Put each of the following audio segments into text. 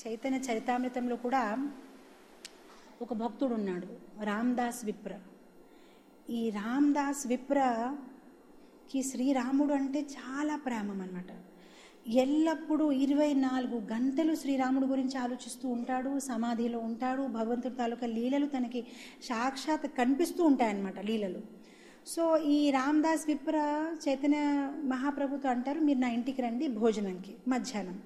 చైతన్య చరితామృతంలో కూడా ఒక భక్తుడు ఉన్నాడు రామ్దాస్ విప్ర ఈ రామ్దాస్ విప్రకి శ్రీరాముడు అంటే చాలా ప్రేమం అనమాట ఎల్లప్పుడూ ఇరవై నాలుగు గంటలు శ్రీరాముడు గురించి ఆలోచిస్తూ ఉంటాడు సమాధిలో ఉంటాడు భగవంతుడి తాలూకా లీలలు తనకి సాక్షాత్ కనిపిస్తూ ఉంటాయన్నమాట లీలలు సో ఈ రామ్దాస్ విప్ర చైతన్య మహాప్రభుతో అంటారు మీరు నా ఇంటికి రండి భోజనంకి మధ్యాహ్నం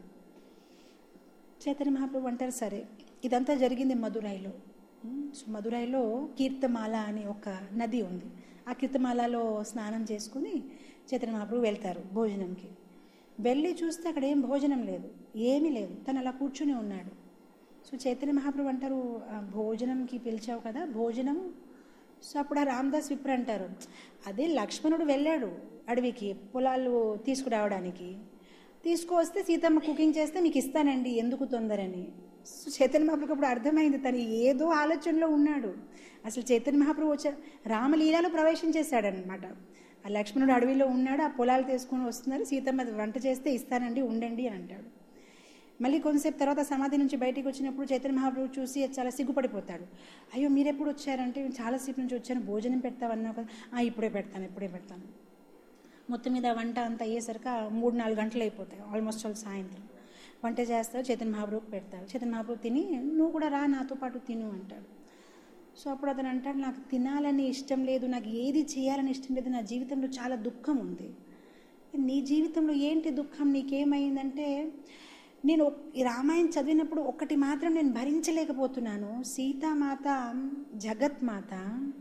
చైతన్య మహాప్రభు అంటారు సరే ఇదంతా జరిగింది మదురైలో ఉమ్, సో మదురైలో కీర్తమాల అనే ఒక నది ఉంది ఆ కీర్తమాలలో స్నానం చేసుకుని చైతన్య మహాప్రభు వెళ్తారు భోజనంకి వెళ్ళి చూస్తే అక్కడ ఏం భోజనం లేదు ఏమీ లేదు తను అలా కూర్చుని ఉన్నాడు సో చైతన్య మహాప్రభు అంటారు "ఆ, భోజనంకి పిలిచావు కదా భోజనం సో అప్పుడు ఆ రామదాస్ విప్ర అంటారు అదే లక్ష్మణుడు వెళ్ళాడు అడవికి పొలాలు తీసుకురావడానికి తీసుకువస్తే సీతమ్మ కుకింగ్ చేస్తే మీకు ఇస్తానండి ఎందుకు తొందరని సో చైతన్య మహాప్రభుకి అప్పుడు అర్థమైంది తను ఏదో ఆలోచనలో ఉన్నాడు అసలు చైతన్య మహాప్రభు వచ్చే రామలీలలో ప్రవేశం చేశాడనమాట ఆ లక్ష్మణుడు అడవిలో ఉన్నాడు ఆ పొలాలు తీసుకుని వస్తున్నారు సీతమ్మ అది వంట చేస్తే ఇస్తానండి ఉండండి అని అంటాడు మళ్ళీ కొంతసేపు తర్వాత సమాధి నుంచి బయటికి వచ్చినప్పుడు చైతన్య మహాప్రభు చూసి చాలా సిగ్గుపడిపోతాడు అయ్యో మీరు ఎప్పుడు వచ్చారంటే "నేను చాలాసేపు నుంచి వచ్చాను భోజనం పెడతావన్నావు కదా "ఆ, ఇప్పుడే పెడతాను ఇప్పుడే పెడతాను మొత్తం మీద వంట అంతా అయ్యేసరికి ఆ మూడు నాలుగు గంటలు అయిపోతాయి ఆల్మోస్ట్ ఆల్ సాయంత్రం వంట చేస్తారు చైతన్య మహాప్రభుకి పెడతారు చైతన్య మహాప్రభు తిని నువ్వు కూడా రా నాతో పాటు తిను అంటాడు సో అప్పుడు అతను అంటాడు నాకు తినాలని ఇష్టం లేదు నాకు ఏది చేయాలని ఇష్టం లేదు నా జీవితంలో చాలా దుఃఖం ఉంది నీ జీవితంలో ఏంటి దుఃఖం నీకేమైందంటే నేను ఒక్- ఈ రామాయణం చదివినప్పుడు ఒకటి మాత్రం నేను భరించలేకపోతున్నాను సీతామాత జగత్మాత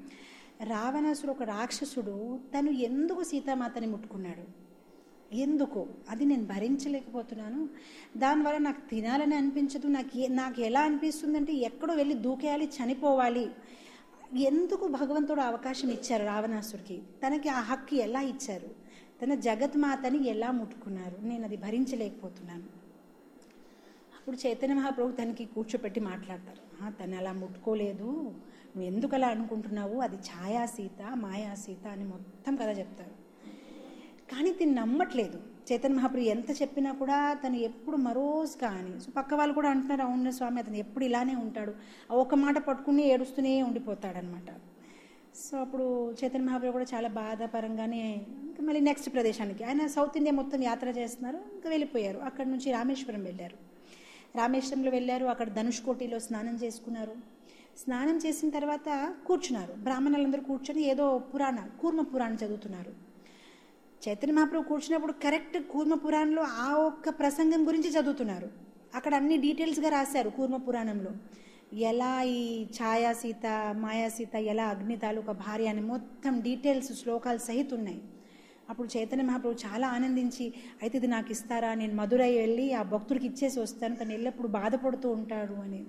రావణాసుడు ఒక రాక్షసుడు తను ఎందుకు సీతామాతని ముట్టుకున్నాడు ఎందుకు అది నేను భరించలేకపోతున్నాను దానివల్ల నాకు తినాలని అనిపించదు నాకు ఏ నాకు ఎలా అనిపిస్తుందంటే ఎక్కడో వెళ్ళి దూకేయాలి చనిపోవాలి ఎందుకు భగవంతుడు అవకాశం ఇచ్చారు రావణాసుడికి తనకి ఆ హక్కు ఎలా ఇచ్చారు తన జగత్మాతని ఎలా ముట్టుకున్నారు నేను అది భరించలేకపోతున్నాను అప్పుడు చైతన్య మహాప్రభు తనకి కూర్చోపెట్టి మాట్లాడతారు "ఆ, తను అలా ముట్టుకోలేదు నువ్వు ఎందుకు అలా అనుకుంటున్నావు అది ఛాయా సీత మాయా సీత అని మొత్తం కథ చెప్తారు కానీ తిని నమ్మట్లేదు చైతన్య మహాప్రభు ఎంత చెప్పినా కూడా తను ఎప్పుడు మరోస్ కానీ సో పక్క వాళ్ళు కూడా అంటున్నారు అవును స్వామి అతను ఎప్పుడు ఇలానే ఉంటాడు ఆ ఒక్క మాట పట్టుకుని ఏడుస్తూనే ఉండిపోతాడనమాట సో అప్పుడు చైతన్య మహాప్రభు కూడా చాలా బాధాపరంగానే ఇంకా మళ్ళీ నెక్స్ట్ ప్రదేశానికి ఆయన సౌత్ ఇండియా మొత్తం యాత్ర చేస్తున్నారు ఇంకా వెళ్ళిపోయారు అక్కడ నుంచి రామేశ్వరం వెళ్ళారు రామేశ్వరంలో వెళ్ళారు అక్కడ ధనుష్కోటిలో స్నానం చేసుకున్నారు స్నానం చేసిన తర్వాత కూర్చున్నారు బ్రాహ్మణులందరూ కూర్చొని ఏదో పురాణ కూర్మ పురాణం చదువుతున్నారు చైతన్య మహాప్రభు కూర్చున్నప్పుడు కరెక్ట్ కూర్మ పురాణంలో ఆ ఒక్క ప్రసంగం గురించి చదువుతున్నారు అక్కడ అన్ని డీటెయిల్స్గా రాశారు కూర్మ పురాణంలో ఎలా ఈ ఛాయా సీత మాయా సీత ఎలా అగ్ని తాలూకా భార్య అని మొత్తం డీటెయిల్స్ శ్లోకాలు సహిత ఉన్నాయి అప్పుడు చైతన్య మహాప్రభు చాలా ఆనందించి అయితే ఇది నాకు ఇస్తారా నేను మధురై వెళ్ళి ఆ భక్తుడికి ఇచ్చేసి వస్తాను తను ఎల్లప్పుడు బాధపడుతూ ఉంటాడు అని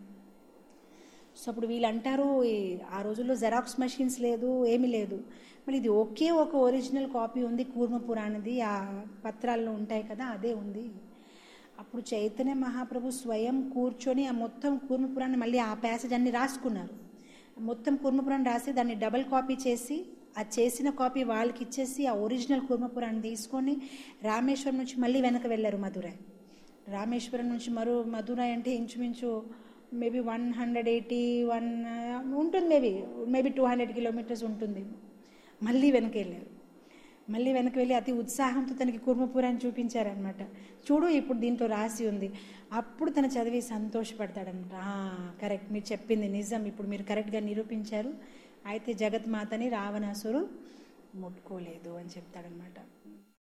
సో అప్పుడు వీళ్ళు అంటారు "ఈ ఆ రోజుల్లో జెరాక్స్ మెషిన్స్ లేదు ఏమీ లేదు మళ్ళీ ఇది ఒకే ఒక ఒరిజినల్ కాపీ ఉంది కూర్మ పురాణది ఆ పత్రాల్లో ఉంటాయి కదా అదే ఉంది అప్పుడు చైతన్య మహాప్రభు స్వయం కూర్చొని ఆ మొత్తం కూర్మ పురాణం మళ్ళీ ఆ ప్యాసేజ్ అన్ని రాసుకున్నారు మొత్తం కూర్మ పురాణం రాసి దాన్ని డబల్ కాపీ చేసి ఆ చేసిన కాపీ వాళ్ళకి ఇచ్చేసి ఆ ఒరిజినల్ కూర్మ పురాణం తీసుకొని రామేశ్వరం నుంచి మళ్ళీ వెనక వెళ్ళారు మధురై రామేశ్వరం నుంచి మరో మధురై అంటే ఇంచుమించు maybe one hundred eighty one ఉంటుంది maybe maybe two hundred kilometres ఉంటుంది మళ్ళీ వెనక వెళ్ళారు మళ్ళీ వెనక్కి వెళ్ళి అతి ఉత్సాహంతో తనకి కుర్మపురాన్ని చూపించారనమాట చూడు ఇప్పుడు దీంట్లో రాసి ఉంది అప్పుడు తను చదివి సంతోషపడతాడనమాట కరెక్ట్ మీరు చెప్పింది నిజం ఇప్పుడు మీరు కరెక్ట్గా నిరూపించారు అయితే జగత్మాతని రావణాసురు ముట్టుకోలేదు అని చెప్తాడనమాట